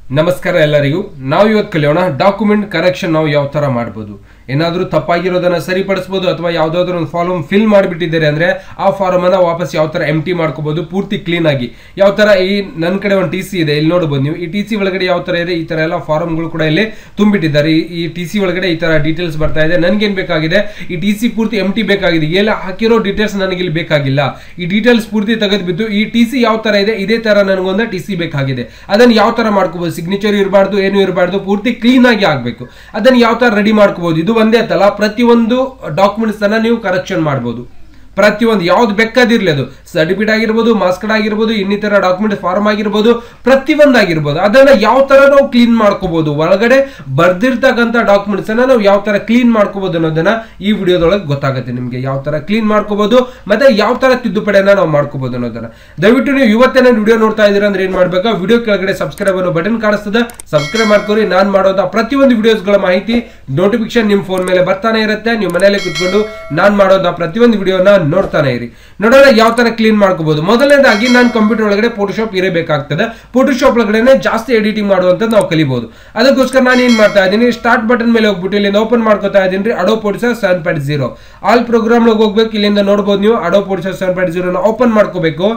ನಮಸ್ಕಾರ ಎಲ್ಲರಿಗೂ ನಾವು ಇವತ್ತು ಕಲಿಯೋಣ ಡಾಕ್ಯುಮೆಂಟ್ ಕರೆಕ್ಷನ್ ನಾವು ಯಾವ ತರ ಮಾಡ್ಬೋದು ಏನಾದರೂ ತಪ್ಪಾಗಿರೋದನ್ನ ಸರಿಪಡಿಸ್ಬೋದು ಅಥವಾ ಯಾವುದಾದ್ರೂ ಒಂದು ಫಾರ್ಮ್ ಫಿಲ್ ಮಾಡಿಬಿಟ್ಟಿದ್ದಾರೆ ಅಂದ್ರೆ ಆ ಫಾರ್ಮ್ ಅನ್ನ ವಾಪಸ್ ಯಾವ ತರ ಎಮ್ ಟಿ ಮಾಡ್ಕೋಬಹುದು ಪೂರ್ತಿ ಕ್ಲೀನ್ ಆಗಿ ಯಾವ ತರ ಈ ನನ್ನ ಕಡೆ ಒಂದು ಟಿ ಸಿ ಇದೆ ಇಲ್ಲಿ ನೋಡಬಹುದು ನೀವು ಈ ಟಿ ಸಿ ಒಳಗಡೆ ಯಾವ ತರ ಇದೆ ಈ ತರ ಎಲ್ಲ ಫಾರ್ಮ್ಗಳು ಕೂಡ ಇಲ್ಲಿ ತುಂಬಿಟ್ಟಿದ್ದಾರೆ ಈ- ಈ ಟಿ ಸಿ ಒಳಗಡೆ ಈ ತರ ಡೀಟೇಲ್ಸ್ ಬರ್ತಾ ಇದೆ ನನ್ಗೇನ್ ಬೇಕಾಗಿದೆ ಈ ಟಿ ಸಿ ಪೂರ್ತಿ ಎಮ್ ಟಿ ಬೇಕಾಗಿದೆ ಎಲ್ಲ ಹಾಕಿರೋ ಡೀಟೇಲ್ಸ್ ನನಗೆ ಇಲ್ಲಿ ಬೇಕಾಗಿಲ್ಲ ಈ ಡೀಟೇಲ್ಸ್ ಪೂರ್ತಿ ತೆಗೆದ್ಬಿಟ್ಟು ಈ ಟಿ ಸಿ ಯಾವ ತರ ಇದೆ ಇದೇ ತರ ನನಗೊಂದು ಟಿ ಸಿ ಬೇಕಾಗಿದೆ ಅದನ್ನ ಯಾವ ತರ ಮಾಡ್ಕೋಬಹುದು ಸಿಗ್ನೇಚರ್ ಇರಬಾರ್ದು ಏನು ಇರಬಾರ್ದು ಪೂರ್ತಿ ಕ್ಲೀನ್ ಆಗಿ ಆಗ್ಬೇಕು ಅದನ್ನ ಯಾವ ತರ ರೆಡಿ ಮಾಡ್ಕೋಬಹುದು ಇದು ಒಂದೇ ಅಂತಲ್ಲ ಪ್ರತಿಯೊಂದು ಡಾಕ್ಯುಮೆಂಟ್ಸ್ ಅನ್ನ ನೀವು ಕರೆಕ್ಷನ್ ಮಾಡ್ಬೋದು ಪ್ರತಿಯೊಂದು ಯಾವ್ದು ಬೇಕಾದಿರ್ಲಿ ಅದು ಸರ್ಟಿಫಿಕೇಟ್ ಆಗಿರ್ಬೋದು ಮಾಸ್ ಕಾರ್ಡ್ ಆಗಿರ್ಬೋದು ಇನ್ನಿತರ ಡಾಕ್ಯುಮೆಂಟ್ ಫಾರ್ಮ್ ಆಗಿರ್ಬೋದು ಪ್ರತಿಯೊಂದು ಆಗಿರ್ಬೋದು ಅದನ್ನ ಯಾವ ತರ ನಾವು ಕ್ಲೀನ್ ಮಾಡ್ಕೋಬಹುದು ಒಳಗಡೆ ಬರ್ದಿರ್ತಕ್ಕಂಥ ಡಾಕ್ಯುಮೆಂಟ್ಸ್ ಅನ್ನ ನಾವು ಯಾವ ತರ ಕ್ಲೀನ್ ಮಾಡ್ಕೋಬಹುದು ಅನ್ನೋದನ್ನ ಈ ವಿಡಿಯೋದೊಳಗೆ ಗೊತ್ತಾಗುತ್ತೆ ನಿಮ್ಗೆ ಯಾವ ತರ ಕ್ಲೀನ್ ಮಾಡ್ಕೋಬಹುದು ಮತ್ತೆ ಯಾವ ತರ ತಿದ್ದುಪಡಿಯನ್ನ ನಾವು ಮಾಡ್ಕೋಬಹುದು ಅನ್ನೋದನ್ನ ದಯವಿಟ್ಟು ನೀವು ಇವತ್ತೇ ನಾನು ವಿಡಿಯೋ ನೋಡ್ತಾ ಇದ್ದೀರಾ ಅಂದ್ರೆ ಏನ್ ಮಾಡ್ಬೇಕಾ ವಿಡಿಯೋ ಕೆಳಗಡೆ ಸಬ್ಸ್ಕ್ರೈಬ್ ಅನ್ನೋ ಬಟನ್ ಕಾಣಿಸ್ತದೆ ಸಬ್ಸ್ಕ್ರೈಬ್ ಮಾಡ್ಕೊರಿ ನಾನು ಮಾಡೋದ ಪ್ರತಿಯೊಂದು ವಿಡಿಯೋಸ್ಗಳ ಮಾಹಿತಿ ನೋಟಿಫಿಕೇಶನ್ ನಿಮ್ಮ ಫೋನ್ ಮೇಲೆ ಬರ್ತಾನೆ ಇರುತ್ತೆ ನೀವು ಮನೆಯಲ್ಲೇ ಕುತ್ಕೊಂಡು ನಾನು ಮಾಡೋದ ಪ್ರತಿಯೊಂದು ವಿಡಿಯೋನ ನೋಡ್ತಾನೆ ಇರಿ ನೋಡೋಣ ಯಾವ ತರ ಕ್ಲೀನ್ ಮಾಡ್ಕೋಬಹುದು ಮೊದಲನೇದಾಗಿ ನಾನು ಕಂಪ್ಯೂಟರ್ ಒಳಗಡೆ ಫೋಟೋಶಾಪ್ ಇರಬೇಕಾಗ್ತದೆ ಫೋಟೋಶಾಪ್ ಒಳಗಡೆ ಜಾಸ್ತಿ ಎಡಿಟಿಂಗ್ ಮಾಡುವಂತ ನಾವು ಕಲಿಬಹುದು ಅದಕ್ಕೋಸ್ಕರ ನಾನು ಏನ್ ಮಾಡ್ತಾ ಇದ್ದೀನಿ ಸ್ಟಾರ್ಟ್ ಬಟನ್ ಮೇಲೆ ಹೋಗ್ಬಿಟ್ಟು ಇಲ್ಲಿಂದ ಓಪನ್ ಮಾಡ್ಕೋತಾ ಇದ್ದೀನಿ Adobe Photoshop seven point zero all program ಹೋಗ್ಬೇಕು ಇಲ್ಲಿಂದ ನೋಡ್ಬೋದು ನೀವು ಅಡೋ ಪೋಡಿಸರ್ ಸೆವೆನ್ ಪಾಯಿಂಟ್ ಜೀರೋನ ಓಪನ್ ಮಾಡ್ಕೋಬೇಕು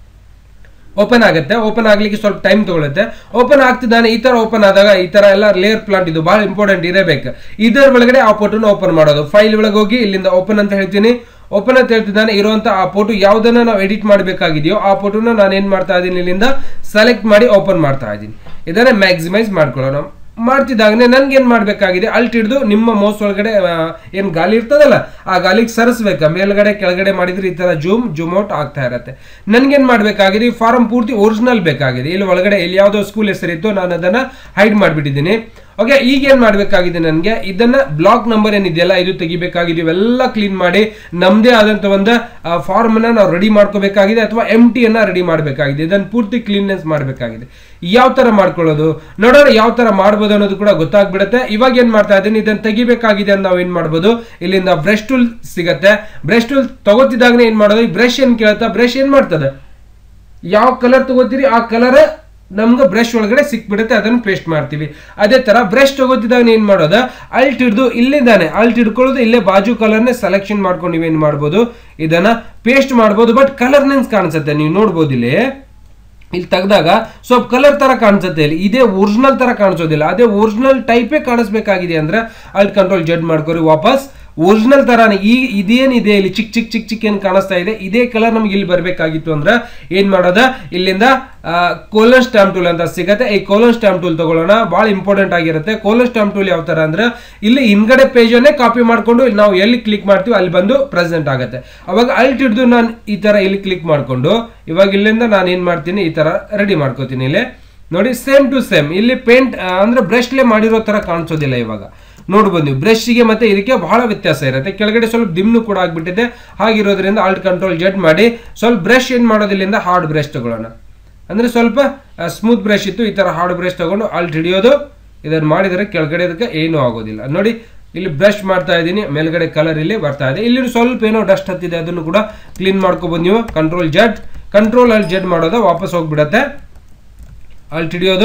ಓಪನ್ ಆಗುತ್ತೆ ಓಪನ್ ಆಗ್ಲಿಕ್ಕೆ ಸ್ವಲ್ಪ ಟೈಮ್ ತಗೊಳುತ್ತೆ ಓಪನ್ ಆಗ್ತಿದ್ದಾನೆ ಈ ತರ ಓಪನ್ ಆದಾಗ ಈ ತರ ಎಲ್ಲ ಲೇಯರ್ ಪ್ಲಾಂಟ್ ಇದು ಬಹಳ ಇಂಪಾರ್ಟೆಂಟ್ ಇರಬೇಕು ಇದರ ಒಳಗಡೆ ಆ ಫೋಟೋನ ಓಪನ್ ಮಾಡೋದು ಫೈಲ್ ಒಳಗೆ ಹೋಗಿ ಇಲ್ಲಿಂದ ಓಪನ್ ಅಂತ ಹೇಳ್ತೀನಿ ಓಪನ್ ಅಂತ ಹೇಳ್ತಿದ್ದಾನೆ ಇರುವಂತ ಆ ಫೋಟೋ ಯಾವ್ದನ್ನ ನಾವು ಎಡಿಟ್ ಮಾಡಬೇಕಾಗಿದೆಯೋ ಆ ಫೋಟೋನ ನಾನು ಏನ್ ಮಾಡ್ತಾ ಇದ್ದೀನಿ ಇಲ್ಲಿಂದ ಸೆಲೆಕ್ಟ್ ಮಾಡಿ ಓಪನ್ ಮಾಡ್ತಾ ಇದ್ದೀನಿ ಇದನ್ನ ಮ್ಯಾಕ್ಸಿಮೈಸ್ ಮಾಡ್ಕೊಳ್ಳೋಣ ಮಾಡ್ತಿದ್ದಾಗನೆ ನನ್ಗೆ ಏನ್ ಮಾಡ್ಬೇಕಾಗಿದೆ ಅಲ್ಟ್ ಹಿಡಿದು ನಿಮ್ಮ ಮೌಸ್ ಒಳಗಡೆ ಆ, ಏನ್ ಗಾಲಿ ಇರ್ತದಲ್ಲ ಆ ಗಾಲಿಗೆ ಸರಿಸ್ಬೇಕು ಮೇಲ್ಗಡೆ ಕೆಳಗಡೆ ಮಾಡಿದ್ರೆ ಈ ತರ ಜೂಮ್ ಜೂಮ್ ಔಟ್ ಆಗ್ತಾ ಇರತ್ತೆ ನನ್ಗೇನ್ ಮಾಡ್ಬೇಕಾಗಿದೆ ಈ ಫಾರಂ ಪೂರ್ತಿ ಒರಿಜಿನಲ್ ಬೇಕಾಗಿದೆ ಇಲ್ಲಿ ಒಳಗಡೆ ಇಲ್ಲಿ ಯಾವ್ದೋ ಸ್ಕೂಲ್ ಹೆಸರಿತ್ತು ನಾನು ಅದನ್ನ ಹೈಡ್ ಮಾಡಿಬಿಟ್ಟಿದ್ದೀನಿ ಓಕೆ ಈಗ ಏನ್ ಮಾಡ್ಬೇಕಾಗಿದೆ ನನಗೆ ಇದನ್ನ ಬ್ಲಾಕ್ ನಂಬರ್ ಏನಿದೆಯಲ್ಲ ಇದು ತೆಗಿಬೇಕಾಗಿದೆ ಇವೆಲ್ಲ ಕ್ಲೀನ್ ಮಾಡಿ ನಮ್ದೇ ಆದಂತ ಒಂದು ಫಾರ್ಮ್ ಅನ್ನ ನಾವು ರೆಡಿ ಮಾಡ್ಕೋಬೇಕಾಗಿದೆ ಅಥವಾ ಎಮ್ ಟಿ ಅನ್ನ ರೆಡಿ ಮಾಡಬೇಕಾಗಿದೆ ಇದನ್ನ ಪೂರ್ತಿ ಕ್ಲೀನ್ನೆಸ್ ಮಾಡಬೇಕಾಗಿದೆ ಯಾವ ತರ ಮಾಡ್ಕೊಳ್ಳೋದು ನೋಡೋಣ ಯಾವ ತರ ಮಾಡ್ಬೋದು ಅನ್ನೋದು ಕೂಡ ಗೊತ್ತಾಗ್ಬಿಡುತ್ತೆ ಇವಾಗ ಏನ್ ಮಾಡ್ತಾ ಇದ್ದೀನಿ ಇದನ್ನ ತೆಗಿಬೇಕಾಗಿದೆ ಅಂತ ನಾವು ಏನ್ ಮಾಡ್ಬೋದು ಇಲ್ಲಿಂದ ಬ್ರಷ್ ಟೂಲ್ ಸಿಗತ್ತೆ ಬ್ರಷ್ ಟೂಲ್ ತಗೋತಿದ್ದಾಗನೇ ಏನ್ ಮಾಡೋದು ಈ ಬ್ರಷ್ ಏನ್ ಕೇಳುತ್ತಾ ಬ್ರಷ್ ಏನ್ ಮಾಡ್ತದೆ ಯಾವ ಕಲರ್ ತಗೋತೀರಿ ಆ ಕಲರ್ ನಮ್ಗೆ ಬ್ರಷ್ ಒಳಗಡೆ ಸಿಕ್ಬಿಡುತ್ತೆ ಅದನ್ನ ಪೇಸ್ಟ್ ಮಾಡ್ತೀವಿ ಅದೇ ತರ ಬ್ರಷ್ ತಗೋತಿದ್ದಾಗ ಏನ್ ಮಾಡೋದ ಅಲ್ಟ್ ಹಿಡ್ದು ಇಲ್ಲಿಂದಾನೆ ಅಲ್ಟ್ ಹಿಡ್ಕೊಳ್ಳೋದು ಇಲ್ಲೇ ಬಾಜು ಕಲರ್ನೇ ಸೆಲೆಕ್ಷನ್ ಮಾಡ್ಕೊಂಡು ನೀವೇನ್ ಮಾಡ್ಬೋದು ಇದನ್ನ ಪೇಸ್ಟ್ ಮಾಡ್ಬೋದು ಬಟ್ ಕಲರ್ ನೆನ್ಸ್ ಕಾಣಿಸುತ್ತೆ ನೀವು ನೋಡ್ಬೋದು ಇಲ್ಲಿ ಇಲ್ಲಿ ತೆಗ್ದಾಗ ಸ್ವಲ್ಪ ಕಲರ್ ತರ ಕಾಣಿಸುತ್ತೆ ಇಲ್ಲಿ ಇದೇ ಒರಿಜಿನಲ್ ತರ ಕಾಣಿಸೋದಿಲ್ಲ ಅದೇ ಒರಿಜಿನಲ್ ಟೈಪೇ ಕಾಣಿಸ್ಬೇಕಾಗಿದೆ ಅಂದ್ರೆ ಅಲ್ಟ್ ಕಂಟ್ರೋಲ್ ಜಡ್ ಮಾಡ್ಕೊರಿ ವಾಪಸ್ ಒರಿಜಿನಲ್ ತರಾನೇ ಈ ಇದೇನಿದೆ ಇಲ್ಲಿ ಚಿಕ್ಕ ಚಿಕ್ಕ ಚಿಕ್ಕ ಚಿಕ್ಕ ಏನ್ ಕಾಣಿಸ್ತಾ ಇದೆ ಇದೇ ಕಲರ್ ನಮ್ಗೆ ಇಲ್ಲಿ ಬರ್ಬೇಕಾಗಿತ್ತು ಅಂದ್ರೆ ಏನ್ ಮಾಡೋದ ಇಲ್ಲಿಂದ ಕೋಲನ್ ಸ್ಟಾಂಪ್ ಟೂಲ್ ಅಂತ ಸಿಗತ್ತೆ ಈ ಕೋಲನ್ ಸ್ಟಾಂಪ್ ಟೂಲ್ ತಗೊಳ್ಳೋಣ ಬಹಳ ಇಂಪಾರ್ಟೆಂಟ್ ಆಗಿರುತ್ತೆ ಕೋಲನ್ ಸ್ಟಾಂಪ್ ಟೂಲ್ ಯಾವ ತರ ಅಂದ್ರೆ ಇಲ್ಲಿ ಹಿಂದ್ಗಡೆ ಪೇಜ್ ಅನ್ನೇ ಕಾಪಿ ಮಾಡ್ಕೊಂಡು ನಾವು ಎಲ್ಲಿ ಕ್ಲಿಕ್ ಮಾಡ್ತೀವಿ ಅಲ್ಲಿ ಬಂದು ಪ್ರೆಸೆಂಟ್ ಆಗುತ್ತೆ ಅವಾಗ ಅಲ್ಟ್ ಹಿಡಿದು ನಾನು ಈ ತರ ಇಲ್ಲಿ ಕ್ಲಿಕ್ ಮಾಡ್ಕೊಂಡು ಇವಾಗ ಇಲ್ಲಿಂದ ನಾನು ಏನ್ ಮಾಡ್ತೀನಿ ಈ ತರ ರೆಡಿ ಮಾಡ್ಕೋತೀನಿ ಇಲ್ಲಿ ನೋಡಿ ಸೇಮ್ ಟು ಸೇಮ್ ಇಲ್ಲಿ ಪೇಂಟ್ ಅಂದ್ರೆ ಬ್ರಷ್ಲೆ ಮಾಡಿರೋ ತರ ಕಾಣಿಸೋದಿಲ್ಲ ಇವಾಗ ನೋಡ್ಬೋದು ನೀವು ಬ್ರಷ್ಗೆ ಮತ್ತೆ ಇದಕ್ಕೆ ಬಹಳ ವ್ಯತ್ಯಾಸ ಇರುತ್ತೆ ಕೆಳಗಡೆ ಸ್ವಲ್ಪ ದಿಮ್ನು ಕೂಡ ಆಗ್ಬಿಟ್ಟಿದೆ ಹಾಗಿರೋದ್ರಿಂದ ಆಲ್ಟ್ ಕಂಟ್ರೋಲ್ ಜಡ್ ಮಾಡಿ ಸ್ವಲ್ಪ ಬ್ರಷ್ ಏನ್ ಮಾಡೋದಿಲ್ಲಿಂದ ಹಾರ್ಡ್ ಬ್ರಷ್ ತಗೊಳ್ಳೋಣ ಅಂದ್ರೆ ಸ್ವಲ್ಪ ಸ್ಮೂತ್ ಬ್ರಷ್ ಇತ್ತು ಈ ತರ ಹಾರ್ಡ್ ಬ್ರಷ್ ತಗೊಂಡು ಆಲ್ಟ್ ಹಿಡಿಯೋದು ಇದನ್ನ ಮಾಡಿದರೆ ಕೆಳಗಡೆ ಇದಕ್ಕೆ ಏನೂ ಆಗೋದಿಲ್ಲ ನೋಡಿ ಇಲ್ಲಿ ಬ್ರಷ್ ಮಾಡ್ತಾ ಇದ್ದೀನಿ ಮೇಲ್ಗಡೆ ಕಲರ್ ಇಲ್ಲಿ ಬರ್ತಾ ಇದೆ ಇಲ್ಲಿ ಸ್ವಲ್ಪ ಏನೋ ಡಸ್ಟ್ ಹತ್ತಿದೆ ಅದನ್ನು ಕೂಡ ಕ್ಲೀನ್ ಮಾಡ್ಕೊಬೋದು ನೀವು ಕಂಟ್ರೋಲ್ ಜಡ್ ಕಂಟ್ರೋಲ್ ಅಲ್ಲಿ ಜಡ್ ಮಾಡೋದು ವಾಪಸ್ ಹೋಗ್ಬಿಡತ್ತೆ ಅಲ್ಟ್ ಹಿಡಿಯೋದು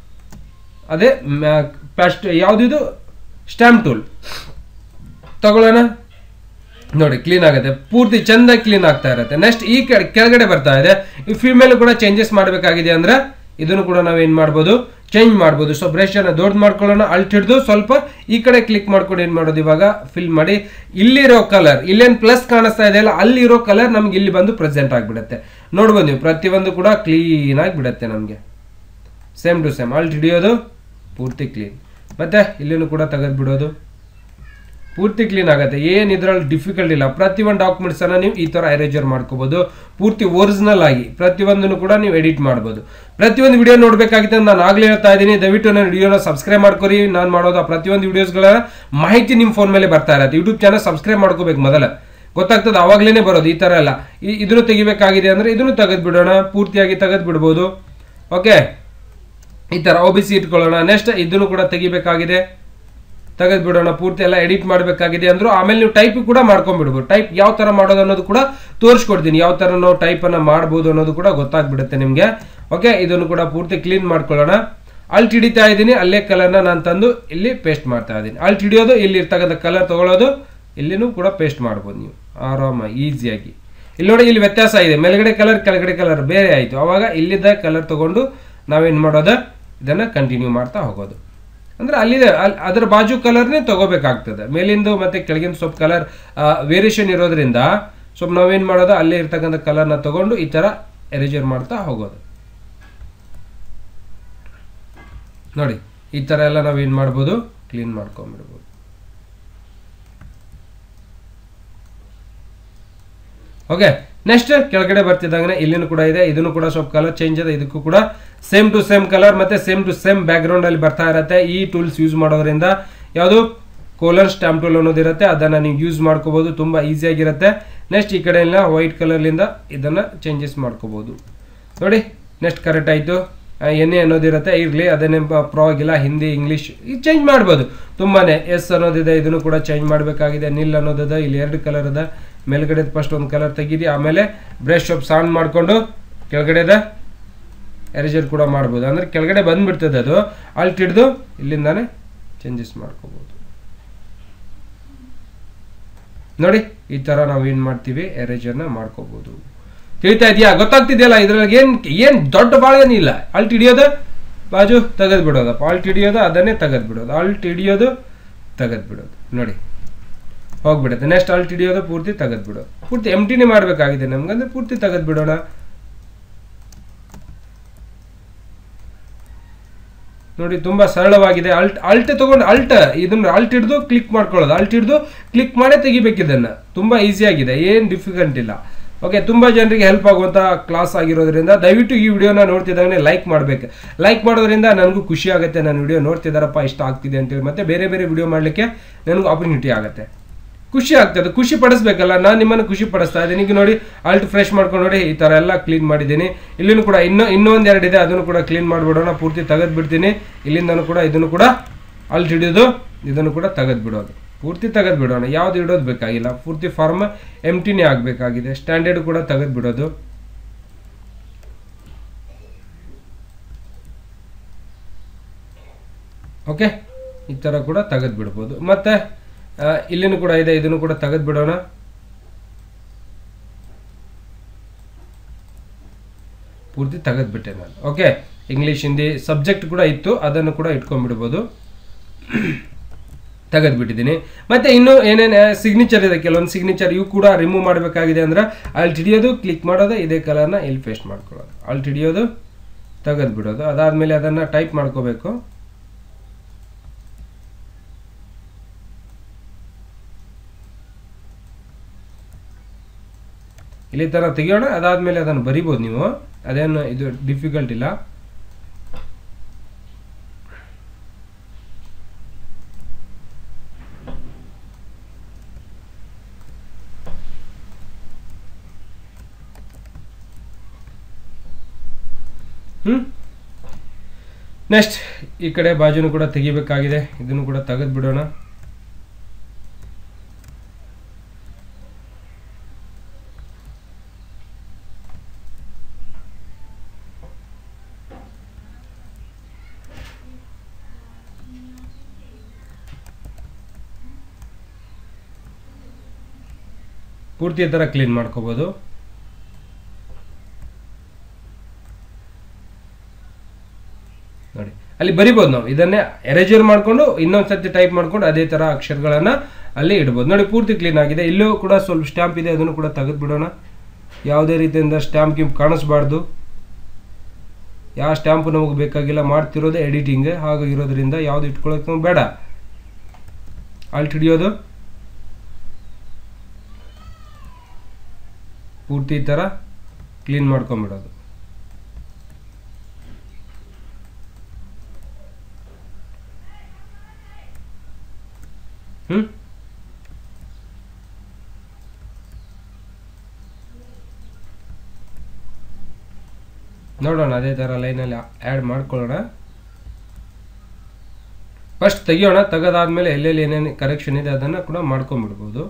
ಅದೇ ಪಸ್ಟ್ ಯಾವುದಿದು ಸ್ಟ್ಯಾಂಪ್ ಟೂಲ್ ತಗೊಳ್ಳೋಣ ನೋಡಿ ಕ್ಲೀನ್ ಆಗುತ್ತೆ ಪೂರ್ತಿ ಚಂದ ಕ್ಲೀನ್ ಆಗ್ತಾ ಇರುತ್ತೆ ನೆಕ್ಸ್ಟ್ ಈ ಕಡೆ ಕೆಳಗಡೆ ಬರ್ತಾ ಇದೆ ಈ ಫಿಮೇಲ್ ಕೂಡ ಚೇಂಜಸ್ ಮಾಡಬೇಕಾಗಿದೆ ಅಂದ್ರೆ ಇದನ್ನು ಕೂಡ ನಾವು ಏನ್ ಮಾಡ್ಬೋದು ಚೇಂಜ್ ಮಾಡ್ಬೋದು ಸೊ ಬ್ರಷ್ ಅನ್ನ ದೊಡ್ಡ ಮಾಡ್ಕೊಳ್ಳೋಣ ಅಲ್ಟ್ ಹಿಡಿದು ಸ್ವಲ್ಪ ಈ ಕಡೆ ಕ್ಲಿಕ್ ಮಾಡ್ಕೊಂಡು ಏನ್ ಮಾಡೋದು ಇವಾಗ ಫಿಲ್ ಮಾಡಿ ಇಲ್ಲಿರೋ ಕಲರ್ ಇಲ್ಲೇನ್ ಪ್ಲಸ್ ಕಾಣಿಸ್ತಾ ಇದೆಯಲ್ಲ ಅಲ್ಲಿರೋ ಕಲರ್ ನಮ್ಗೆ ಇಲ್ಲಿ ಬಂದು ಪ್ರೆಸೆಂಟ್ ಆಗಿಬಿಡುತ್ತೆ ನೋಡ್ಬೋದು ನೀವು ಪ್ರತಿಯೊಂದು ಕೂಡ ಕ್ಲೀನ್ ಆಗಿ ಬಿಡುತ್ತೆ ನಮಗೆ ಸೇಮ್ ಟು ಸೇಮ್ ಅಲ್ಟ್ ಹಿಡಿಯೋದು ಪೂರ್ತಿ ಕ್ಲೀನ್ ಮತ್ತೆ ಇಲ್ಲಿನೂ ಕೂಡ ತೆಗೆದು ಬಿಡೋದು ಪೂರ್ತಿ ಕ್ಲೀನ್ ಆಗುತ್ತೆ ಏನು ಇದರಲ್ಲಿ ಡಿಫಿಕಲ್ಟ್ ಇಲ್ಲ ಪ್ರತಿಯೊಂದು ಡಾಕ್ಯುಮೆಂಟ್ಸ್ ಅನ್ನ ನೀವು ಈ ತರ ಎರೇಜರ್ ಮಾಡ್ಕೋಬಹುದು ಪೂರ್ತಿ ಒರಿಜಿನಲ್ ಆಗಿ ಪ್ರತಿಯೊಂದನ್ನು ಕೂಡ ನೀವು ಎಡಿಟ್ ಮಾಡ್ಬೋದು ಪ್ರತಿಯೊಂದು ವಿಡಿಯೋ ನೋಡ್ಬೇಕಾಗಿತ್ತು ನಾನು ಆಗ್ಲೇ ಹೇಳ್ತಾ ಇದ್ದೀನಿ ದಯವಿಟ್ಟು ನನ್ನ ವಿಡಿಯೋನ ಸಬ್ಸ್ಕ್ರೈಬ್ ಮಾಡ್ಕೊರಿ ನಾನು ಮಾಡೋದು ಆ ಪ್ರತಿಯೊಂದು ವಿಡಿಯೋಸ್ಗಳ ಮಾಹಿತಿ ನಿಮ್ಮ ಫೋನ್ ಮೇಲೆ ಬರ್ತಾ ಇರತ್ತೆ ಯೂಟ್ಯೂಬ್ ಚಾನಲ್ ಸಬ್ಸ್ಕ್ರೈಬ್ ಮಾಡ್ಕೋಬೇಕು ಮೊದಲ ಗೊತ್ತಾಗ್ತದೆ ಅವಾಗ್ಲೇನೆ ಬರೋದು ಈ ತರ ಎಲ್ಲ ಈ- ಇದನ್ನು ತೆಗಿಬೇಕಾಗಿದೆ ಅಂದ್ರೆ ಇದನ್ನು ತೆಗೆದು ಬಿಡೋಣ ಪೂರ್ತಿಯಾಗಿ ತೆಗೆದು ಬಿಡ್ಬೋದು ಓಕೆ ಈ ತರ ಒ ಬಿ ಸಿ ಇಟ್ಕೊಳ್ಳೋಣ ನೆಕ್ಸ್ಟ್ ಇದನ್ನು ಕೂಡ ತೆಗಿಬೇಕಾಗಿದೆ ತೆಗೆದು ಬಿಡೋಣ ಪೂರ್ತಿ ಎಲ್ಲ ಎಡಿಟ್ ಮಾಡಬೇಕಾಗಿದೆ ಅಂದ್ರು ಆಮೇಲೆ ನೀವು ಟೈಪ್ ಕೂಡ ಮಾಡ್ಕೊಂಡ್ಬಿಡ್ಬೋದು ಟೈಪ್ ಯಾವ ತರ ಮಾಡೋದು ಅನ್ನೋದು ಕೂಡ ತೋರಿಸ್ಕೊಡ್ತೀನಿ ಯಾವ ತರ ನಾವು ಟೈಪ್ ಅನ್ನ ಮಾಡ್ಬೋದು ಅನ್ನೋದು ಕೂಡ ಗೊತ್ತಾಗ್ಬಿಡುತ್ತೆ ನಿಮ್ಗೆ ಓಕೆ ಇದನ್ನು ಕೂಡ ಪೂರ್ತಿ ಕ್ಲೀನ್ ಮಾಡ್ಕೊಳ್ಳೋಣ ಅಲ್ಟ್ ಹಿಡಿತಾ ಇದ್ದೀನಿ ಅಲ್ಲೇ ಕಲರ್ನ ನಾನು ತಂದು ಇಲ್ಲಿ ಪೇಸ್ಟ್ ಮಾಡ್ತಾ ಇದ್ದೀನಿ ಅಲ್ಟ್ ಹಿಡಿಯೋದು ಇಲ್ಲಿ ಇರ್ತಕ್ಕಂಥ ಕಲರ್ ತಗೊಳ್ಳೋದು ಇಲ್ಲಿನೂ ಕೂಡ ಪೇಸ್ಟ್ ಮಾಡ್ಬೋದು ನೀವು ಆರಾಮ ಈಸಿಯಾಗಿ ಇಲ್ಲಿ ನೋಡಿ ಇಲ್ಲಿ ವ್ಯತ್ಯಾಸ ಇದೆ ಮೇಲ್ಗಡೆ ಕಲರ್ ಕೆಳಗಡೆ ಕಲರ್ ಬೇರೆ ಆಯಿತು ಅವಾಗ ಇಲ್ಲಿದ್ದ ಕಲರ್ ತಗೊಂಡು ನಾವೇನು ಮಾಡೋದು ಇದನ್ನು ಕಂಟಿನ್ಯೂ ಮಾಡ್ತಾ ಹೋಗೋದು ಅಂದ್ರೆ ಅಲ್ಲಿದೆ ಅಲ್ಲಿ ಅದರ ಬಾಜು ಕಲರ್ನೇ ತಗೋಬೇಕಾಗ್ತದೆ ಮೇಲಿಂದು ಮತ್ತೆ ಕೆಳಗಿನ ಸ್ವಲ್ಪ ಕಲರ್ ವೇರಿಯೇಷನ್ ಇರೋದ್ರಿಂದ ಸ್ವಲ್ಪ ನಾವೇನು ಮಾಡೋದು ಅಲ್ಲೇ ಇರ್ತಕ್ಕಂಥ ಕಲರ್ನ ತಗೊಂಡು ಈ ಥರ ಎರೇಜರ್ ಮಾಡ್ತಾ ಹೋಗೋದು ನೋಡಿ ಈ ಥರ ಎಲ್ಲ ನಾವೇನು ಮಾಡ್ಬೋದು ಕ್ಲೀನ್ ಮಾಡ್ಕೊಂಬಿಡ್ಬೋದು ಓಕೆ ನೆಕ್ಸ್ಟ್ ಕೆಳಗಡೆ ಬರ್ತಿದ್ದಂಗೆ ಇಲ್ಲಿನೂ ಕೂಡ ಇದೆ ಇದನ್ನು ಕೂಡ ಸ್ವಲ್ಪ ಕಲರ್ ಚೇಂಜ್ ಇದೆ ಇದಕ್ಕೂ ಕೂಡ ಸೇಮ್ ಟು ಸೇಮ್ ಕಲರ್ ಮತ್ತೆ ಸೇಮ್ ಟು ಸೇಮ್ ಬ್ಯಾಕ್ಗ್ರೌಂಡ್ ಅಲ್ಲಿ ಬರ್ತಾ ಇರುತ್ತೆ ಈ ಟೂಲ್ಸ್ ಯೂಸ್ ಮಾಡೋದ್ರಿಂದ ಯಾವುದು ಕೋಲರ್ ಸ್ಟ್ಯಾಂಪ್ ಟೂಲ್ ಅನ್ನೋದಿರುತ್ತೆ ಅದನ್ನು ನೀವು ಯೂಸ್ ಮಾಡ್ಕೋಬಹುದು ತುಂಬ ಈಸಿಯಾಗಿರುತ್ತೆ ನೆಕ್ಸ್ಟ್ ಈ ಕಡೆ ಎಲ್ಲ ವೈಟ್ ಕಲರ್ಲಿಂದ ಇದನ್ನು ಚೇಂಜಸ್ ಮಾಡ್ಕೋಬಹುದು ನೋಡಿ ನೆಕ್ಸ್ಟ್ ಕರೆಕ್ಟ್ ಆಯಿತು ಎಣ್ಣೆ ಅನ್ನೋದಿರುತ್ತೆ ಇರಲಿ ಅದನ್ನೇ ಪರವಾಗಿಲ್ಲ ಹಿಂದಿ ಇಂಗ್ಲೀಷ್ ಇದು ಚೇಂಜ್ ಮಾಡ್ಬೋದು ತುಂಬಾ ಎಸ್ ಅನ್ನೋದಿದೆ ಇದನ್ನು ಕೂಡ ಚೇಂಜ್ ಮಾಡಬೇಕಾಗಿದೆ ನಿಲ್ ಅನ್ನೋದಿದೆ ಇಲ್ಲಿ ಎರಡು ಕಲರ್ ಇದೆ ಮೇಲ್ಗಡೆ ಫಸ್ಟ್ ಒಂದು ಕಲರ್ ತೆಗೀರಿ ಆಮೇಲೆ ಬ್ರಷ್ ಶಾಪ್ ಸಾನ್ ಮಾಡಿಕೊಂಡು ಕೆಳಗಡೆದ ಎರೇಜರ್ ಕೂಡ ಮಾಡ್ಬೋದು ಅಂದರೆ ಕೆಳಗಡೆ ಬಂದ್ಬಿಡ್ತದೆ ಅದು ಅಲ್ಟ್ ಹಿಡ್ದು ಇಲ್ಲಿಂದಾನೆ ಚೇಂಜಸ್ ಮಾಡ್ಕೋಬೋದು ನೋಡಿ ಈ ಥರ ನಾವು ಏನು ಮಾಡ್ತೀವಿ ಎರೇಜರ್ನ ಮಾಡ್ಕೋಬೋದು ತಿಳಿತಾ ಇದೆಯಾ ಗೊತ್ತಾಗ್ತಿದೆಯಲ್ಲ ಇದ್ರಲ್ಲಿ ಏನು ಏನು ದೊಡ್ಡ ಭಾಳ ಏನಿಲ್ಲ ಅಲ್ಟ್ ಹಿಡಿಯೋದು ಬಾಜು ತೆಗೆದು ಬಿಡೋದಪ್ಪ ಅಲ್ಟ್ ಹಿಡಿಯೋದು ಅದನ್ನೇ ತೆಗೆದು ಬಿಡೋದು ಅಲ್ಟ್ ಹಿಡಿಯೋದು ತೆಗೆದು ಬಿಡೋದು ನೋಡಿ ಹೋಗ್ಬಿಡುತ್ತೆ ನೆಕ್ಸ್ಟ್ ಅಲ್ಟ್ ಹಿಡಿಯೋದು ಪೂರ್ತಿ ತೆಗೆದು ಬಿಡೋದು ಪೂರ್ತಿ ಎಮ್ ಟಿನೇ ಮಾಡಬೇಕಾಗಿದೆ ನಮ್ಗಂದ್ರೆ ಪೂರ್ತಿ ತೆಗೆದು ಬಿಡೋಣ ನೋಡಿ ತುಂಬಾ ಸರಳವಾಗಿದೆ ಅಲ್ಟ್ ಅಲ್ಟ್ ತಗೊಂಡು ಅಲ್ಟ್ ಇದನ್ನ ಅಲ್ಟ್ ಹಿಡಿದು ಕ್ಲಿಕ್ ಮಾಡ್ಕೊಳ್ಳೋದು ಅಲ್ಟ್ ಹಿಡಿದು ಕ್ಲಿಕ್ ಮಾಡೇ ತೆಗಿಬೇಕು ಇದನ್ನ ತುಂಬಾ ಈಸಿ ಆಗಿದೆ ಏನು ಡಿಫಿಕಲ್ಟ್ ಇಲ್ಲ ಓಕೆ ತುಂಬ ಜನರಿಗೆ ಹೆಲ್ಪ್ ಆಗುವಂಥ ಕ್ಲಾಸ್ ಆಗಿರೋದ್ರಿಂದ ದಯವಿಟ್ಟು ಈ ವಿಡಿಯೋನ ನೋಡ್ತಿದ್ದಾಗನೇ ಲೈಕ್ ಮಾಡಬೇಕು ಲೈಕ್ ಮಾಡೋದ್ರಿಂದ ನನಗೂ ಖುಷಿ ಆಗುತ್ತೆ ನನ್ನ ವಿಡಿಯೋ ನೋಡ್ತಿದ್ದಾರಪ್ಪ ಇಷ್ಟ ಆಗ್ತಿದೆ ಅಂತೇಳಿ ಮತ್ತೆ ಬೇರೆ ಬೇರೆ ವಿಡಿಯೋ ಮಾಡಲಿಕ್ಕೆ ನನಗೂ ಆಪರ್ಚುನಿಟಿ ಆಗುತ್ತೆ ಖುಷಿ ಆಗ್ತದೆ ಖುಷಿ ಪಡಿಸ್ಬೇಕಲ್ಲ ನಾನು ನಿಮ್ಮನ್ನು ಖುಷಿ ಪಡಿಸ್ತಾ ಇದ್ದೀನಿ ಈಗ ನೋಡಿ ಅಲ್ಟ್ ಫ್ರೆಶ್ ಮಾಡ್ಕೊಂಡು ನೋಡಿ ಈ ಥರ ಎಲ್ಲ ಕ್ಲೀನ್ ಮಾಡಿದ್ದೀನಿ ಇಲ್ಲಿನೂ ಕೂಡ ಇನ್ನೂ ಇನ್ನೊಂದು ಎರಡು ಇದೆ ಅದನ್ನು ಕೂಡ ಕ್ಲೀನ್ ಮಾಡಿಬಿಡೋಣ ಪೂರ್ತಿ ತೆಗೆದು ಬಿಡ್ತೀನಿ ಇಲ್ಲಿಂದನೂ ಕೂಡ ಇದನ್ನು ಕೂಡ ಅಲ್ಟ್ ಹಿಡಿಯೋದು ಇದನ್ನು ಕೂಡ ತೆಗೆದು ಬಿಡೋದು ಪೂರ್ತಿ ತೆಗೆದು ಬಿಡೋಣ ಯಾವ್ದು ಇಡೋದು ಬೇಕಾಗಿಲ್ಲ ಪೂರ್ತಿ ಫಾರ್ಮ್ ಎಮ್ ಟಿನೇ ಆಗಬೇಕಾಗಿದೆ ಸ್ಟ್ಯಾಂಡರ್ಡ್ ಕೂಡ ತೆಗೆದು ಬಿಡೋದು ಓಕೆ ಈ ಥರ ಕೂಡ ತೆಗೆದು ಬಿಡ್ಬೋದು ಮತ್ತೆ ಇಲ್ಲಿನೂ ಕೂಡ ಇದೆ ಇದನ್ನು ಕೂಡ ತೆಗೆದು ಬಿಡೋಣ ಪೂರ್ತಿ ತೆಗೆದ್ಬಿಟ್ಟೆ ನಾನು ಓಕೆ ಇಂಗ್ಲೀಷ್ ಹಿಂದಿ ಸಬ್ಜೆಕ್ಟ್ ಕೂಡ ಇತ್ತು ಅದನ್ನು ಕೂಡ ಇಟ್ಕೊಂಡ್ಬಿಡ್ಬೋದು ತೆಗೆದ್ಬಿಟ್ಟಿದ್ದೀನಿ ಮತ್ತೆ ಇನ್ನು ಏನೇನು ಸಿಗ್ನೇಚರ್ ಇದೆ ಕೆಲವೊಂದು ಸಿಗ್ನೇಚರ್ ಇವು ಕೂಡ ರಿಮೂವ್ ಮಾಡಬೇಕಾಗಿದೆ ಅಂದ್ರೆ ಅಲ್ಲಿ ಹಿಡಿಯೋದು ಕ್ಲಿಕ್ ಮಾಡೋದು ಇದೇ ಕಲರ್ನ ಇಲ್ಲಿ ಪೇಸ್ಟ್ ಮಾಡ್ಕೊಳ್ಳೋದು ಅಲ್ಲಿ ಹಿಡಿಯೋದು ತೆಗೆದು ಬಿಡೋದು ಅದಾದಮೇಲೆ ಅದನ್ನು ಟೈಪ್ ಮಾಡ್ಕೋಬೇಕು ಇಲ್ಲಿ ಥರ ತೆಗಿಯೋಣ ಅದಾದಮೇಲೆ ಅದನ್ನು ಬರಿಬೋದು ನೀವು ಅದೇನು ಇದು ಡಿಫಿಕಲ್ಟ್ ಇಲ್ಲ ಹ್ಞೂ ನೆಕ್ಸ್ಟ್ ಈ ಕಡೆ ಬಾಜುನು ಕೂಡ ತೆಗಿಬೇಕಾಗಿದೆ ಇದನ್ನು ಕೂಡ ತೆಗೆದು ಬಿಡೋಣ ಪೂರ್ತಿ ಈ ಥರ ಕ್ಲೀನ್ ಮಾಡ್ಕೋಬೋದು ನೋಡಿ ಅಲ್ಲಿ ಬರಿಬೋದು ನಾವು ಇದನ್ನೇ ಎರೇಜರ್ ಮಾಡಿಕೊಂಡು ಇನ್ನೊಂದು ಸರ್ತಿ ಟೈಪ್ ಮಾಡ್ಕೊಂಡು ಅದೇ ಥರ ಅಕ್ಷರಗಳನ್ನು ಅಲ್ಲಿ ಇಡ್ಬೋದು ನೋಡಿ ಪೂರ್ತಿ ಕ್ಲೀನ್ ಆಗಿದೆ ಇಲ್ಲೂ ಕೂಡ ಸ್ವಲ್ಪ ಸ್ಟ್ಯಾಂಪ್ ಇದೆ ಅದನ್ನು ಕೂಡ ತೆಗೆದು ಬಿಡೋಣ ಯಾವುದೇ ರೀತಿಯಿಂದ ಸ್ಟ್ಯಾಂಪ್ ಗಿಂಪ್ ಕಾಣಿಸ್ಬಾರ್ದು ಯಾವ ಸ್ಟ್ಯಾಂಪು ನಮಗೆ ಬೇಕಾಗಿಲ್ಲ ಮಾಡ್ತಿರೋದೇ ಎಡಿಟಿಂಗ್ ಹಾಗಾಗಿರೋದ್ರಿಂದ ಯಾವುದು ಇಟ್ಕೊಳ್ಳೋಕೆ ಬೇಡ ಅಲ್ಟ್ ಹಿಡಿಯೋದು ಪೂರ್ತಿ ಈ ಥರ ಕ್ಲೀನ್ ಮಾಡ್ಕೊಂಬಿಡೋದು ಹ್ಞೂ ನೋಡೋಣ ಅದೇ ಥರ ಲೈನಲ್ಲಿ ಆ್ಯಡ್ ಮಾಡ್ಕೊಳ್ಳೋಣ ಫಸ್ಟ್ ತೆಗಿಯೋಣ ತೆಗೆದಾದ್ಮೇಲೆ ಎಲ್ಲೆಲ್ಲಿ ಏನೇನು ಕರೆಕ್ಷನ್ ಇದೆ ಅದನ್ನು ಕೂಡ ಮಾಡ್ಕೊಂಬಿಡ್ಬೋದು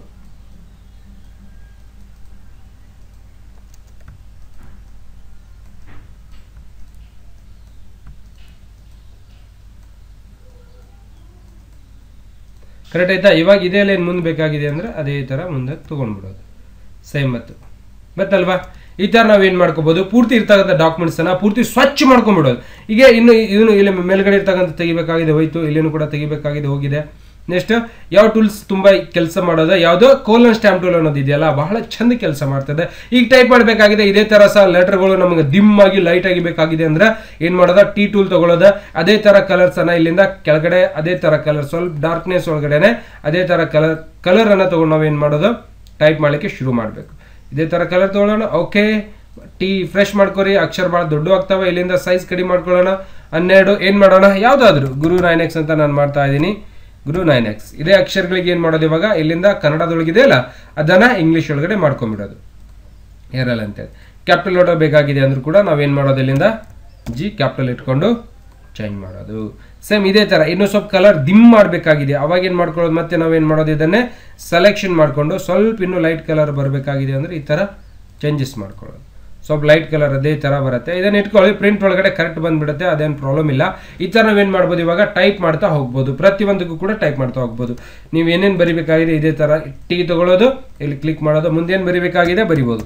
ಕರೆಕ್ಟ್ ಆಯ್ತಾ ಇವಾಗ ಇದೇ ಲೈನ್ ಮುಂದೆ ಬೇಕಾಗಿದೆ ಅಂದರೆ ಅದೇ ಥರ ಮುಂದೆ ತೊಗೊಂಡ್ಬಿಡೋದು ಸೇಮ್ ಮತ್ತು ಗೊತ್ತಲ್ವಾ ಈ ಥರ ನಾವು ಏನು ಮಾಡ್ಕೋಬೋದು ಪೂರ್ತಿ ಇರ್ತಕ್ಕಂಥ ಡಾಕ್ಯುಮೆಂಟ್ಸನ್ನು ಪೂರ್ತಿ ಸ್ವಚ್ಛ ಮಾಡ್ಕೊಂಡ್ಬಿಡೋದು ಈಗ ಇನ್ನು ಇದನ್ನು ಇಲ್ಲಿ ಮೇಲ್ಗಡೆ ಇರ್ತಕ್ಕಂಥ ತೆಗಿಬೇಕಾಗಿದೆ ಹೋಯ್ತು ಇಲ್ಲಿನೂ ಕೂಡ ತೆಗಿಬೇಕಾಗಿದೆ ಹೋಗಿದೆ ನೆಕ್ಸ್ಟ್ ಯಾವ ಟೂಲ್ಸ್ ತುಂಬ ಕೆಲಸ ಮಾಡೋದು ಯಾವುದೋ ಕೋಲನ್ ಸ್ಟ್ಯಾಂಪ್ ಟೂಲ್ ಅನ್ನೋದು ಇದೆಯಲ್ಲ ಬಹಳ ಚಂದ ಕೆಲಸ ಮಾಡ್ತದೆ ಈಗ ಟೈಪ್ ಮಾಡಬೇಕಾಗಿದೆ ಇದೇ ಥರ ಸಹ ಲೆಟರ್ಗಳು ನಮಗೆ ದಿಮ್ ಆಗಿ ಲೈಟ್ ಆಗಿ ಬೇಕಾಗಿದೆ ಅಂದ್ರೆ ಏನು ಮಾಡೋದ ಟಿ ಟೂಲ್ ತಗೊಳ್ಳೋದ ಅದೇ ಥರ ಕಲರ್ಸ್ ಅನ್ನ ಇಲ್ಲಿಂದ ಕೆಳಗಡೆ ಅದೇ ಥರ ಕಲರ್ ಸ್ವಲ್ಪ ಡಾರ್ಕ್ನೆಸ್ ಒಳಗಡೆನೆ ಅದೇ ಥರ ಕಲರ್ ಕಲರ್ ಅನ್ನ ತಗೊಂಡು ನಾವು ಏನು ಮಾಡೋದು ಟೈಪ್ ಮಾಡಲಿಕ್ಕೆ ಶುರು ಮಾಡಬೇಕು ಇದೇ ಥರ ಕಲರ್ ತಗೊಳ್ಳೋಣ ಓಕೆ ಟಿ ಫ್ರೆಶ್ ಮಾಡ್ಕೊರಿ ಅಕ್ಷರ ಭಾಳ ದೊಡ್ಡ ಆಗ್ತಾವೆ ಇಲ್ಲಿಂದ ಸೈಜ್ ಕಡಿಮೆ ಮಾಡ್ಕೊಳ್ಳೋಣ ಹನ್ನೆರಡು ಏನು ಮಾಡೋಣ ಯಾವುದಾದ್ರು ಗುರು ನೈನ್ ಎಕ್ಸ್ ಅಂತ ನಾನು ಮಾಡ್ತಾ ಇದ್ದೀನಿ ಗುರು ನೈನ್ ಎಕ್ಸ್ ಇದೇ ಅಕ್ಷರಗಳಿಗೆ ಏನು ಮಾಡೋದು ಇವಾಗ ಇಲ್ಲಿಂದ ಕನ್ನಡದೊಳಗಿದೆ ಅಲ್ಲ ಅದನ್ನ ಇಂಗ್ಲೀಷ್ ಒಳಗಡೆ ಮಾಡ್ಕೊಂಬಿಡೋದು ಏರಲ್ ಅಂತೇಳಿ ಕ್ಯಾಪಿಟಲ್ ಲೋಟ ಬೇಕಾಗಿದೆ ಅಂದ್ರೂ ಕೂಡ ನಾವೇನು ಮಾಡೋದು ಇಲ್ಲಿಂದ ಜಿ ಕ್ಯಾಪಿಟಲ್ ಇಟ್ಕೊಂಡು ಚೇಂಜ್ ಮಾಡೋದು ಸೇಮ್ ಇದೇ ಥರ ಇನ್ನೂ ಸ್ವಲ್ಪ ಕಲರ್ ದಿಮ್ ಮಾಡಬೇಕಾಗಿದೆ ಅವಾಗ ಏನು ಮಾಡ್ಕೊಳ್ಳೋದು ಮತ್ತೆ ನಾವೇನು ಮಾಡೋದು ಇದನ್ನೇ ಸೆಲೆಕ್ಷನ್ ಮಾಡಿಕೊಂಡು ಸ್ವಲ್ಪ ಇನ್ನೂ ಲೈಟ್ ಕಲರ್ ಬರಬೇಕಾಗಿದೆ ಅಂದರೆ ಈ ಥರ ಚೇಂಜಸ್ ಮಾಡ್ಕೊಳ್ಳೋದು ಸ್ವಲ್ಪ ಲೈಟ್ ಕಲರ್ ಅದೇ ಥರ ಬರುತ್ತೆ ಇದನ್ನ ಇಟ್ಕೊಳ್ಳಿ ಪ್ರಿಂಟ್ ಒಳಗಡೆ ಕರೆಕ್ಟ್ ಬಂದ್ಬಿಡುತ್ತೆ ಅದೇನು ಪ್ರಾಬ್ಲಮ್ ಇಲ್ಲ ಈ ಥರ ನಾವೇನು ಮಾಡ್ಬೋದು ಇವಾಗ ಟೈಪ್ ಮಾಡ್ತಾ ಹೋಗ್ಬೋದು ಪ್ರತಿಯೊಂದಕ್ಕೂ ಕೂಡ ಟೈಪ್ ಮಾಡ್ತಾ ಹೋಗ್ಬೋದು ನೀವು ಏನೇನು ಬರಿಬೇಕಾಗಿದೆ ಇದೇ ಥರ ಟಿ ತಗೊಳ್ಳೋದು ಇಲ್ಲಿ ಕ್ಲಿಕ್ ಮಾಡೋದು ಮುಂದೇನು ಬರಿಬೇಕಾಗಿದೆ ಬರಿಬೋದು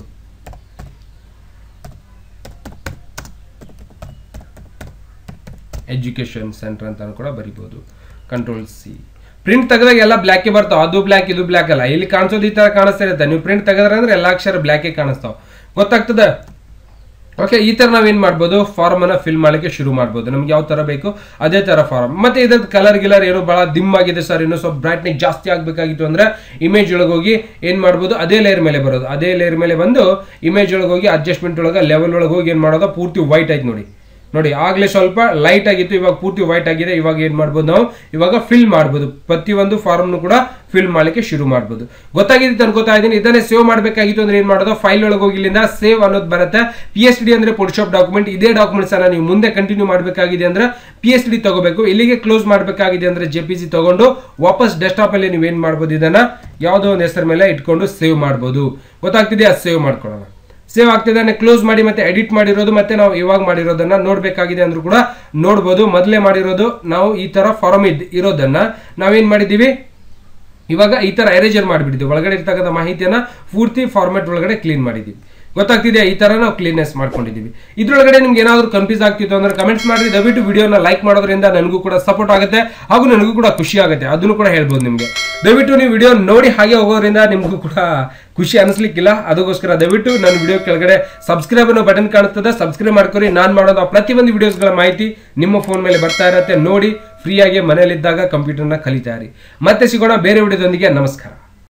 ಎಜುಕೇಷನ್ ಸೆಂಟರ್ ಅಂತ ಕೂಡ ಬರಿಬೋದು ಕಂಟ್ರೋಲ್ ಸಿ ಪ್ರಿಂಟ್ ತೆಗೆದಾಗ ಎಲ್ಲ ಬ್ಲ್ಯಾಕೆ ಬರ್ತಾವೆ ಅದು ಬ್ಲ್ಯಾಕ್ ಇದು ಬ್ಲ್ಯಾಕ್ ಅಲ್ಲ ಇಲ್ಲಿ ಕಾಣಿಸೋದು ಈ ಥರ ಕಾಣಿಸ್ತಾ ಇರುತ್ತೆ ನೀವು ಪ್ರಿಂಟ್ ತೆಗೆದ್ರೆ ಅಂದ್ರೆ ಎಲ್ಲ ಅಕ್ಷರ ಬ್ಲ್ಯಾಕೆ ಕಾಣಿಸ್ತಾವೆ ಗೊತ್ತಾಗ್ತದೆ ಓಕೆ ಈ ಥರ ನಾವೇನು ಮಾಡ್ಬೋದು ಫಾರ್ಮ್ ಅನ್ನ ಫಿಲ್ ಮಾಡಲಿಕ್ಕೆ ಶುರು ಮಾಡ್ಬೋದು ನಮ್ಗೆ ಯಾವ ಥರ ಬೇಕು ಅದೇ ಥರ ಫಾರ್ಮ್ ಮತ್ತೆ ಇದ್ರದ್ದು ಕಲರ್ ಗಿಲರ್ ಏನೋ ಭಾಳ ದಿಮ್ ಆಗಿದೆ ಸರ್ ಇನ್ನೂ ಸ್ವಲ್ಪ ಬ್ರೈಟ್ನೆಸ್ ಜಾಸ್ತಿ ಆಗಬೇಕಾಗಿತ್ತು ಅಂದ್ರೆ ಇಮೇಜ್ ಒಳಗೆ ಹೋಗಿ ಏನು ಮಾಡ್ಬೋದು ಅದೇ ಲೇಯರ್ ಮೇಲೆ ಬರೋದು ಅದೇ ಲೇಯರ್ ಮೇಲೆ ಬಂದು ಇಮೇಜ್ ಒಳಗೆ ಹೋಗಿ ಅಡ್ಜಸ್ಟ್ಮೆಂಟ್ ಒಳಗೆ ಲೆವೆಲ್ ಒಳಗೆ ಹೋಗಿ ಏನು ಮಾಡೋದು ಪೂರ್ತಿ ವೈಟ್ ಆಯ್ತು ನೋಡಿ ನೋಡಿ ಆಗ್ಲೇ ಸ್ವಲ್ಪ ಲೈಟ್ ಆಗಿತ್ತು ಇವಾಗ ಪೂರ್ತಿ ವೈಟ್ ಆಗಿದೆ ಇವಾಗ ಏನ್ ಮಾಡ್ಬೋದು ನಾವು ಇವಾಗ ಫಿಲ್ ಮಾಡ್ಬೋದು ಪ್ರತಿಯೊಂದು ಫಾರ್ಮ್ನು ಕೂಡ ಫಿಲ್ ಮಾಡ್ಲಿಕ್ಕೆ ಶುರು ಮಾಡ್ಬೋದು ಗೊತ್ತಾಗಿದೆ ಅನ್ಕೋತಾ ಇದ್ದೀನಿ ಇದನ್ನೇ ಸೇವ್ ಮಾಡಬೇಕಾಗಿತ್ತು ಅಂದ್ರೆ ಏನ್ ಮಾಡೋದು ಫೈಲ್ ಒಳಗೆ ಹೋಗಿ ಇಲ್ಲಿಂದ ಸೇವ್ ಅನ್ನೋದು ಬರುತ್ತೆ ಪಿ ಎಸ್ ಡಿ ಅಂದ್ರೆ ಫೋಟೋಶಾಪ್ ಡಾಕ್ಯುಮೆಂಟ್ ಇದೇ ಡಾಕ್ಯುಮೆಂಟ್ಸ್ ಅನ್ನ ನೀವು ಮುಂದೆ ಕಂಟಿನ್ಯೂ ಮಾಡಬೇಕಾಗಿದೆ ಅಂದ್ರೆ ಪಿ ಎಸ್ ಡಿ ತಗೋಬೇಕು ಇಲ್ಲಿಗೆ ಕ್ಲೋಸ್ ಮಾಡಬೇಕಾಗಿದೆ ಅಂದ್ರೆ ಜೆ ಪಿ ಜಿ ತಗೊಂಡು ವಾಪಸ್ ಡೆಸ್ಕ್ಟಾಪ್ ಅಲ್ಲಿ ನೀವು ಏನ್ ಮಾಡ್ಬೋದು ಇದನ್ನ ಯಾವುದೋ ಒಂದು ಹೆಸರ ಮೇಲೆ ಇಟ್ಕೊಂಡು ಸೇವ್ ಮಾಡ್ಬೋದು ಗೊತ್ತಾಗ್ತಿದೆಯಾ ಸೇವ್ ಮಾಡ್ಕೊಳ್ಳೋಣ ಸೇವ್ ಆಗ್ತಿದ್ದಾನೆ ಕ್ಲೋಸ್ ಮಾಡಿ ಮತ್ತೆ ಎಡಿಟ್ ಮಾಡಿರೋದು ಮತ್ತೆ ನಾವು ಇವಾಗ ಮಾಡಿರೋದನ್ನ ನೋಡ್ಬೇಕಾಗಿದೆ ಅಂದ್ರೂ ಕೂಡ ನೋಡ್ಬೋದು ಮೊದಲೇ ಮಾಡಿರೋದು ನಾವು ಈ ತರ ಫಾರಮ್ ಇದ್ ಇರೋದನ್ನ ನಾವೇನ್ ಮಾಡಿದೀವಿ ಇವಾಗ ಈ ತರ ಎರೇಜರ್ ಮಾಡಿಬಿಟ್ಟಿದ್ವಿ ಒಳಗಡೆ ಇರ್ತಕ್ಕಂಥ ಮಾಹಿತಿಯನ್ನ ಪೂರ್ತಿ ಫಾರ್ಮೆಟ್ ಒಳಗಡೆ ಕ್ಲೀನ್ ಮಾಡಿದೀವಿ ಗೊತ್ತಾಗ್ತಿದೆಯಾ ಈ ತರ ನಾವು ಕ್ಲೀನ್ನೆಸ್ ಮಾಡ್ಕೊಂಡಿದ್ದೀವಿ ಇದ್ರೊಳಗಡೆ ನಿಮ್ಗೆ ಏನಾದರೂ ಕನ್ಫ್ಯೂಸ್ ಆಗ್ತಿತ್ತು ಅಂದ್ರೆ ಕಮೆಂಟ್ಸ್ ಮಾಡಿ ದಯವಿಟ್ಟು ವಿಡಿಯೋನ ಲೈಕ್ ಮಾಡೋದ್ರಿಂದ ನನಗೂ ಕೂಡ ಸಪೋರ್ಟ್ ಆಗುತ್ತೆ ಹಾಗೂ ನನಗೂ ಕೂಡ ಖುಷಿ ಆಗುತ್ತೆ ಅದನ್ನು ಕೂಡ ಹೇಳ್ಬೋದು ನಿಮಗೆ ದಯವಿಟ್ಟು ನೀವು ವಿಡಿಯೋ ನೋಡಿ ಹಾಗೆ ಹೋಗೋದ್ರಿಂದ ನಿಮಗೂ ಕೂಡ ಖುಷಿ ಅನಿಸ್ಲಿಕ್ಕಿಲ್ಲ ಅದಕ್ಕೋಸ್ಕರ ದಯವಿಟ್ಟು ನನ್ನ ವಿಡಿಯೋ ಕೆಳಗಡೆ ಸಬ್ಸ್ಕ್ರೈಬ್ ಅನ್ನೋ ಬಟನ್ ಕಾಣುತ್ತದೆ ಸಬ್ಸ್ಕ್ರೈಬ್ ಮಾಡ್ಕೊರಿ ನಾನು ಮಾಡೋದು ಪ್ರತಿಯೊಂದು ವಿಡಿಯೋಸ್ಗಳ ಮಾಹಿತಿ ನಿಮ್ಮ ಫೋನ್ ಮೇಲೆ ಬರ್ತಾ ಇರುತ್ತೆ ನೋಡಿ ಫ್ರೀಯಾಗಿ ಮನೆಯಲ್ಲಿದ್ದಾಗ ಕಂಪ್ಯೂಟರ್ನ ಕಲಿತಾ ಇರಿ ಮತ್ತೆ ಸಿಗೋಣ ಬೇರೆ ವಿಡಿಯೋದೊಂದಿಗೆ ನಮಸ್ಕಾರ